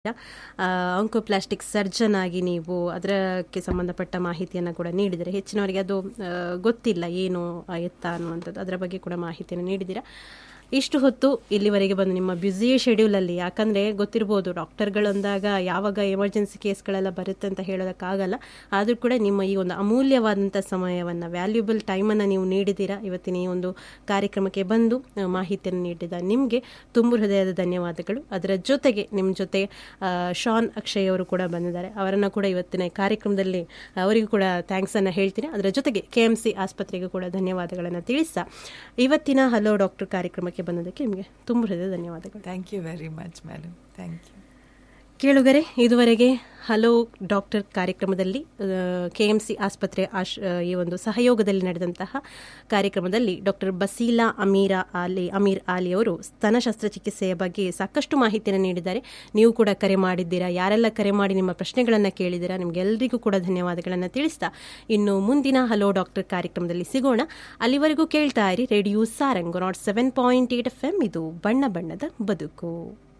oncoplastic surgeon ಆಗಿ ನೀವು ಅದಕ್ಕೆ ಸಂಬಂಧಪಟ್ಟ ಮಾಹಿತಿಯನ್ನು ಕೂಡ ನೀಡಿದರೆ ಹೆಚ್ಚಿನವರಿಗೆ ಅದು ಆ, ಗೊತ್ತಿಲ್ಲ ಏನು ಆ, ಎತ್ತ ಅನ್ನುವಂಥದ್ದು ಅದರ ಬಗ್ಗೆ ಕೂಡ ಮಾಹಿತಿಯನ್ನು ನೀಡಿದ್ದೀರಾ ಇಷ್ಟು ಹೊತ್ತು ಇಲ್ಲಿವರೆಗೆ ಬಂದು ನಿಮ್ಮ ಬ್ಯುಸಿ ಶೆಡ್ಯೂಲಲ್ಲಿ ಯಾಕಂದರೆ ಗೊತ್ತಿರ್ಬೋದು ಡಾಕ್ಟರ್ಗಳಂದಾಗ ಯಾವಾಗ ಎಮರ್ಜೆನ್ಸಿ ಕೇಸ್ಗಳೆಲ್ಲ ಬರುತ್ತೆ ಅಂತ ಹೇಳೋದಕ್ಕಾಗಲ್ಲ ಆದರೂ ಕೂಡ ನಿಮ್ಮ ಈ ಒಂದು ಅಮೂಲ್ಯವಾದಂಥ ಸಮಯವನ್ನು ವ್ಯಾಲ್ಯೂಬಲ್ ಟೈಮನ್ನು ನೀವು ನೀಡಿದ್ದೀರಾ ಇವತ್ತಿನ ಈ ಒಂದು ಕಾರ್ಯಕ್ರಮಕ್ಕೆ ಬಂದು ಆ, ಮಾಹಿತಿಯನ್ನು ನೀಡಿದ ನಿಮಗೆ ತುಂಬು ಹೃದಯದ ಧನ್ಯವಾದಗಳು ಅದರ ಜೊತೆಗೆ ನಿಮ್ಮ ಜೊತೆ ಆ, ಶಾನ್ ಅಕ್ಷಯ್ ಅವರು ಕೂಡ ಬಂದಿದ್ದಾರೆ ಅವರನ್ನು ಕೂಡ ಇವತ್ತಿನ ಈ ಕಾರ್ಯಕ್ರಮದಲ್ಲಿ ಅವರಿಗೂ ಕೂಡ ಥ್ಯಾಂಕ್ಸನ್ನು ಹೇಳ್ತೀನಿ ಅದರ ಜೊತೆಗೆ ಕೆ ಎಂ ಸಿ ಆಸ್ಪತ್ರೆಗೂ ಕೂಡ ಧನ್ಯವಾದಗಳನ್ನು ತಿಳಿಸ್ತಾ ಇವತ್ತಿನ ಹಲೋ ಡಾಕ್ಟರ್ ಕಾರ್ಯಕ್ರಮಕ್ಕೆ ಬಂದದಕ್ಕೆ ನಿಮಗೆ ತುಂಬ ಹೃದಯ ಧನ್ಯವಾದಗಳು thank you very much madam thank you ಕೇಳುಗರೆ ಇದುವರೆಗೆ ಹಲೋ ಡಾಕ್ಟರ್ ಕಾರ್ಯಕ್ರಮದಲ್ಲಿ ಕೆ ಎಂ ಸಿ ಆಸ್ಪತ್ರೆ ಆಶ್ ಆ, ಈ ಒಂದು ಸಹಯೋಗದಲ್ಲಿ ನಡೆದಂತಹ ಕಾರ್ಯಕ್ರಮದಲ್ಲಿ ಡಾಕ್ಟರ್ ಬಸೀಲಾ ಅಮೀರಾ ಆಲಿ ಅಮೀರ್ ಆಲಿ ಅವರು ಸ್ತನ ಶಸ್ತ್ರಚಿಕಿತ್ಸೆಯ ಬಗ್ಗೆ ಸಾಕಷ್ಟು ಮಾಹಿತಿಯನ್ನು ನೀಡಿದ್ದಾರೆ ನೀವು ಕೂಡ ಕರೆ ಮಾಡಿದ್ದೀರಾ ಯಾರೆಲ್ಲ ಕರೆ ಮಾಡಿ ನಿಮ್ಮ ಪ್ರಶ್ನೆಗಳನ್ನು ಕೇಳಿದ್ದೀರಾ ನಿಮಗೆಲ್ಲರಿಗೂ ಕೂಡ ಧನ್ಯವಾದಗಳನ್ನು ತಿಳಿಸ್ತಾ ಇನ್ನು ಮುಂದಿನ ಹಲೋ ಡಾಕ್ಟರ್ ಕಾರ್ಯಕ್ರಮದಲ್ಲಿ ಸಿಗೋಣ ಅಲ್ಲಿವರೆಗೂ ಕೇಳ್ತಾ ಇರಿ radio Sarang nought seven point eight F M ಇದು ಬಣ್ಣ ಬಣ್ಣದ ಬದುಕು